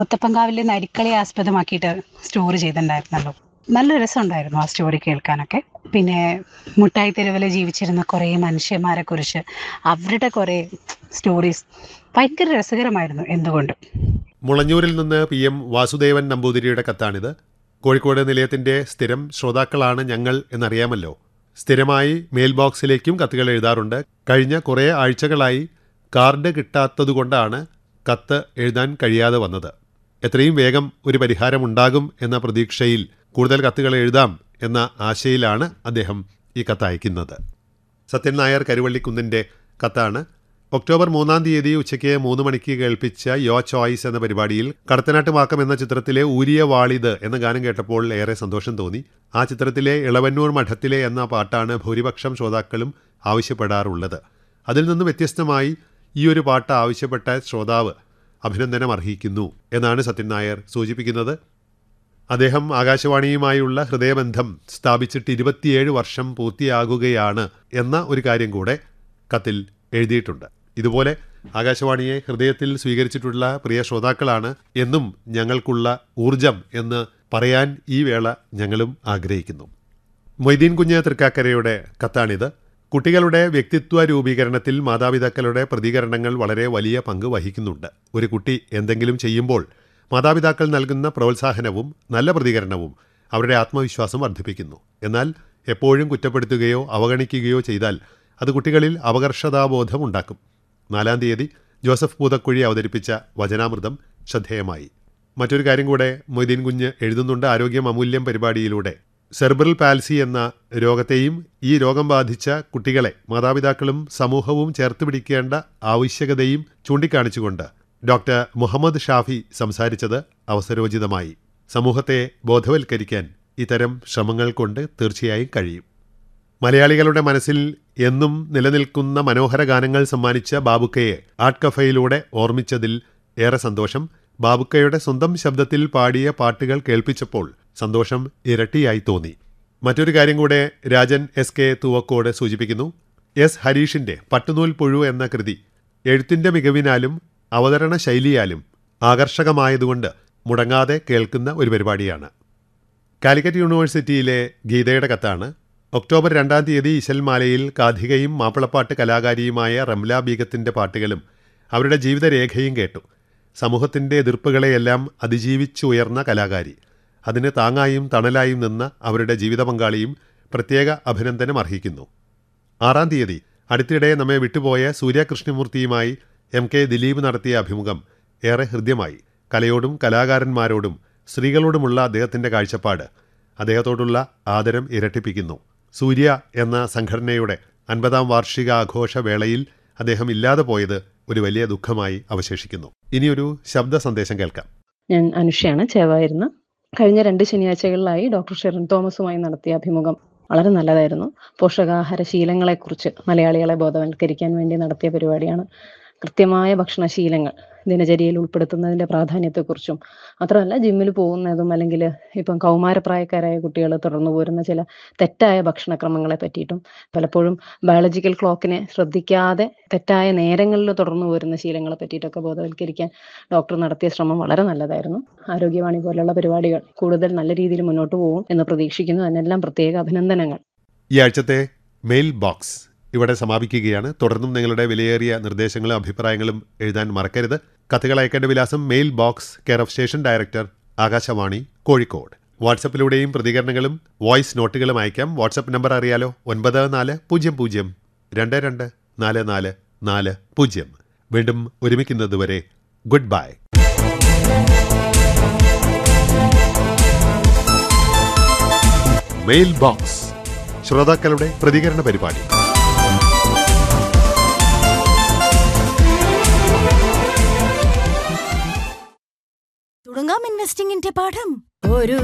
മുത്തപ്പൻകാവിലെ നരിക്കളി ആസ്പദമാക്കിയിട്ട് story ചെയ്തിട്ടുണ്ടായിരുന്നല്ലോ നല്ല രസമുണ്ടായിരുന്നു ആ സ്റ്റോറി കേൾക്കാനൊക്കെ പിന്നെ മുട്ടായി തെരുവിൽ ജീവിച്ചിരുന്ന കുറേ മനുഷ്യന്മാരെ കുറിച്ച് അവരുടെ കുറേ സ്റ്റോറീസ് ഭയങ്കര രസകരമായിരുന്നു എന്തുകൊണ്ടും മുളഞ്ഞൂരിൽ നിന്ന് പി എം വാസുദേവൻ നമ്പൂതിരിയുടെ കത്താണിത് കോഴിക്കോട് നിലയത്തിന്റെ സ്ഥിരം ശ്രോതാക്കളാണ് ഞങ്ങൾ എന്നറിയാമല്ലോ സ്ഥിരമായി മെയിൽ ബോക്സിലേക്കും കത്തുകൾ എഴുതാറുണ്ട് കഴിഞ്ഞ കുറേ ആഴ്ചകളായി കാർഡ് കിട്ടാത്തതുകൊണ്ടാണ് കത്ത് എഴുതാൻ കഴിയാതെ വന്നത് എത്രയും വേഗം ഒരു പരിഹാരമുണ്ടാകും എന്ന പ്രതീക്ഷയിൽ കൂടുതൽ കത്തുകൾ എഴുതാം എന്ന ആശയിലാണ് അദ്ദേഹം ഈ കത്ത് അയക്കുന്നത് സത്യൻ നായർ കരുവള്ളിക്കുന്നിൻ്റെ കത്താണ് ഒക്ടോബർ മൂന്നാം തീയതി ഉച്ചയ്ക്ക് മൂന്ന് മണിക്ക് കേൾപ്പിച്ച യോ ചോയ്സ് എന്ന പരിപാടിയിൽ കടത്തനാട്ട് വാക്കം എന്ന ചിത്രത്തിലെ ഊരിയ വാളിത് എന്ന ഗാനം കേട്ടപ്പോൾ ഏറെ സന്തോഷം തോന്നി ആ ചിത്രത്തിലെ ഇളവന്നൂർ മഠത്തിലെ എന്ന പാട്ടാണ് ഭൂരിപക്ഷം ശ്രോതാക്കളും ആവശ്യപ്പെടാറുള്ളത് അതിൽ നിന്ന് വ്യത്യസ്തമായി ഈ ഒരു പാട്ട് ആവശ്യപ്പെട്ട ശ്രോതാവ് അഭിനന്ദനം അർഹിക്കുന്നു എന്നാണ് സത്യൻ നായർ സൂചിപ്പിക്കുന്നത് അദ്ദേഹം ആകാശവാണിയുമായുള്ള ഹൃദയബന്ധം സ്ഥാപിച്ചിട്ട് ഇരുപത്തിയേഴ് വർഷം പൂർത്തിയാകുകയാണ് എന്ന ഒരു കാര്യം കൂടെ കത്തിൽ എഴുതിയിട്ടുണ്ട് ഇതുപോലെ ആകാശവാണിയെ ഹൃദയത്തിൽ സ്വീകരിച്ചിട്ടുള്ള പ്രിയ ശ്രോതാക്കളാണ് എന്നും ഞങ്ങൾക്കുള്ള ഊർജം എന്ന് പറയാൻ ഈ വേള ഞങ്ങളും ആഗ്രഹിക്കുന്നു മൊയ്തീൻ കുഞ്ഞ് തൃക്കാക്കരയുടെ കത്താണിത് കുട്ടികളുടെ വ്യക്തിത്വ രൂപീകരണത്തിൽ മാതാപിതാക്കളുടെ പ്രതികരണങ്ങൾ വളരെ വലിയ പങ്ക് വഹിക്കുന്നുണ്ട് ഒരു കുട്ടി എന്തെങ്കിലും ചെയ്യുമ്പോൾ മാതാപിതാക്കൾ നൽകുന്ന പ്രോത്സാഹനവും നല്ല പ്രതികരണവും അവരുടെ ആത്മവിശ്വാസം വർദ്ധിപ്പിക്കുന്നു എന്നാൽ എപ്പോഴും കുറ്റപ്പെടുത്തുകയോ അവഗണിക്കുകയോ ചെയ്താൽ അത് കുട്ടികളിൽ അപകർഷതാബോധം ഉണ്ടാക്കും നാലാം തീയതി ജോസഫ് പൂതക്കുഴി അവതരിപ്പിച്ച വചനാമൃതം ശ്രദ്ധേയമായി മറ്റൊരു കാര്യം കൂടെ മൊയ്തീൻ കുഞ്ഞ് എഴുതുന്നുണ്ട് ആരോഗ്യം അമൂല്യം പരിപാടിയിലൂടെ സെർബ്രൽ പാൽസി എന്ന രോഗത്തെയും ഈ രോഗം ബാധിച്ച കുട്ടികളെ മാതാപിതാക്കളും സമൂഹവും ചേർത്ത് പിടിക്കേണ്ട ആവശ്യകതയും ചൂണ്ടിക്കാണിച്ചുകൊണ്ട് ഡോക്ടർ മുഹമ്മദ് ഷാഫി സംസാരിച്ചത് അവസരോചിതമായി സമൂഹത്തെ ബോധവൽക്കരിക്കാൻ ഇത്തരം ശ്രമങ്ങൾ കൊണ്ട് തീർച്ചയായും കഴിയും മലയാളികളുടെ മനസ്സിൽ എന്നും നിലനിൽക്കുന്ന മനോഹര ഗാനങ്ങൾ സമ്മാനിച്ച ബാബുക്കയെ ആർട്ട് കഫയിലൂടെ ഓർമ്മിച്ചതിൽ ഏറെ സന്തോഷം ബാബുക്കയുടെ സ്വന്തം ശബ്ദത്തിൽ പാടിയ പാട്ടുകൾ കേൾപ്പിച്ചപ്പോൾ സന്തോഷം ഇരട്ടിയായി തോന്നി മറ്റൊരു കാര്യം കൂടെ രാജൻ എസ് കെ തൂവക്കോട് സൂചിപ്പിക്കുന്നു എസ് ഹരീഷിന്റെ പട്ടുനൂൽ പുഴു എന്ന കൃതി എഴുത്തിന്റെ മികവിനാലും അവതരണ ശൈലിയാലും ആകർഷകമായതുകൊണ്ട് മുടങ്ങാതെ കേൾക്കുന്ന ഒരു പരിപാടിയാണ് കാലിക്കറ്റ് യൂണിവേഴ്സിറ്റിയിലെ ഗീതയുടെ കത്താണ് ഒക്ടോബർ രണ്ടാം തീയതി ഇശൽമാലയിൽ കാഥികയും മാപ്പിളപ്പാട്ട് കലാകാരിയുമായ റംല ബീഗത്തിന്റെ പാട്ടുകളും അവരുടെ ജീവിതരേഖയും കേട്ടു സമൂഹത്തിന്റെ എതിർപ്പുകളെയെല്ലാം അതിജീവിച്ചുയർന്ന കലാകാരി അതിന് താങ്ങായും തണലായും നിന്ന അവരുടെ ജീവിത പങ്കാളിയും പ്രത്യേക അഭിനന്ദനം അർഹിക്കുന്നു ആറാം തീയതി അടുത്തിടെ നമ്മെ വിട്ടുപോയ സൂര്യകൃഷ്ണമൂർത്തിയുമായി എം കെ ദിലീപ് നടത്തിയ അഭിമുഖം ഏറെ ഹൃദ്യമായി കലയോടും കലാകാരന്മാരോടും സ്ത്രീകളോടുമുള്ള അദ്ദേഹത്തിൻ്റെ കാഴ്ചപ്പാട് അദ്ദേഹത്തോടുള്ള ആദരം ഇരട്ടിപ്പിക്കുന്നു സൂര്യ എന്ന സംഘടനയുടെ അൻപതാം വാർഷിക ആഘോഷവേളയിൽ അദ്ദേഹം ഇല്ലാതെ പോയത് ഒരു വലിയ ദുഃഖമായി അവശേഷിക്കുന്നു ഇനിയൊരു ശബ്ദ സന്ദേശം കേൾക്കാം ഞാൻ അനുഷയാണ് ചേവായിരുന്നു കഴിഞ്ഞ രണ്ട് ശനിയാഴ്ചകളിലായി ഡോക്ടർ ഷെറിൻ തോമസുമായി നടത്തിയ അഭിമുഖം വളരെ നല്ലതായിരുന്നു പോഷകാഹാര ശീലങ്ങളെക്കുറിച്ച് മലയാളികളെ ബോധവൽക്കരിക്കാൻ വേണ്ടി നടത്തിയ പരിപാടിയാണ് കൃത്യമായ ഭക്ഷണശീലങ്ങൾ ദിനചര്യയിൽ ഉൾപ്പെടുത്തുന്നതിൻ്റെ പ്രാധാന്യത്തെക്കുറിച്ചും മാത്രമല്ല ജിമ്മിൽ പോകുന്നതും അല്ലെങ്കിൽ ഇപ്പം കൗമാരപ്രായക്കാരായ കുട്ടികൾ തുടർന്നു പോരുന്ന ചില തെറ്റായ ഭക്ഷണക്രമങ്ങളെ പറ്റിയിട്ടും പലപ്പോഴും ബയോളജിക്കൽ ക്ലോക്കിനെ ശ്രദ്ധിക്കാതെ തെറ്റായ നേരങ്ങളിൽ തുടർന്നു പോരുന്ന ശീലങ്ങളെ പറ്റിയിട്ടൊക്കെ ബോധവൽക്കരിക്കാൻ ഡോക്ടർ നടത്തിയ ശ്രമം വളരെ നല്ലതായിരുന്നു ആരോഗ്യവാണി പോലുള്ള പരിപാടികൾ കൂടുതൽ നല്ല രീതിയിൽ മുന്നോട്ട് പോകും എന്ന് പ്രതീക്ഷിക്കുന്നു അതിനെല്ലാം പ്രത്യേക അഭിനന്ദനങ്ങൾ ഈ ആഴ്ചത്തെ മെയിൽ ബോക്സ് ഇവിടെ സമാപിക്കുകയാണ് തുടർന്നും നിങ്ങളുടെ വിലയേറിയ നിർദ്ദേശങ്ങളും അഭിപ്രായങ്ങളും എഴുതാൻ മറക്കരുത് കത്തുകൾ അയക്കേണ്ട വിലാസം mail box care of station director Akashvani Kozhikode വാട്സപ്പിലൂടെയും പ്രതികരണങ്ങളും വോയിസ് നോട്ടുകളും അയക്കാം വാട്സപ്പ് നമ്പർ അറിയാലോ ഒൻപത് നാല് പൂജ്യം പൂജ്യം രണ്ട് രണ്ട് നാല് നാല് നാല് പൂജ്യം വീണ്ടും ഒരുമിക്കുന്നതുവരെ ഗുഡ് ബൈ മെയിൽ ബോക്സ് ശ്രോതാക്കളുടെ പ്രതികരണ പരിപാടി തുടങ്ങാം ഇൻവെസ്റ്റിംഗിന്റെ പാഠം ഒരു